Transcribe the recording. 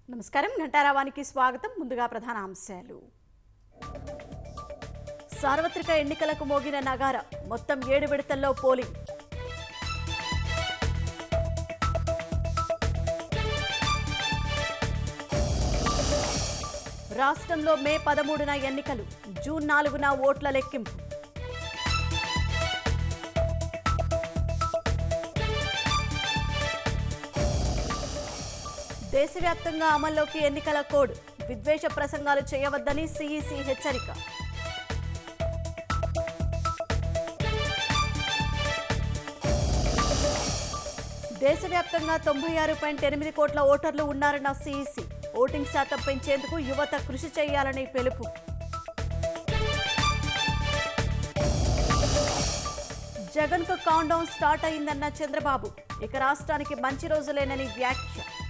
నమస్కారం ఘంటారావానికి స్వాగతం ముందుగా ప్రధాన అంశాలు సార్వత్రిక ఎన్నికలకు మోగిన నగార మొత్తం ఏడు విడతల్లో పోలింగ్ రాష్ట్రంలో మే పదమూడున ఎన్నికలు జూన్ నాలుగున ఓట్ల లెక్కింపు దేశవ్యాప్తంగా అమల్లోకి ఎన్నికల కోడ్ విద్వేష ప్రసంగాలు చేయవద్దని సిఈసి హెచ్చరిక దేశవ్యాప్తంగా తొంభై ఆరు పాయింట్ ఎనిమిది కోట్ల ఓటర్లు ఉన్నారన్న సిఈసి ఓటింగ్ శాతం పెంచేందుకు యువత కృషి చేయాలని పిలుపు జగన్ కు కౌంట్ డౌన్ స్టార్ట్ అయిందన్న చంద్రబాబు ఇక రాష్ట్రానికి మంచి రోజులేనని వ్యాఖ్య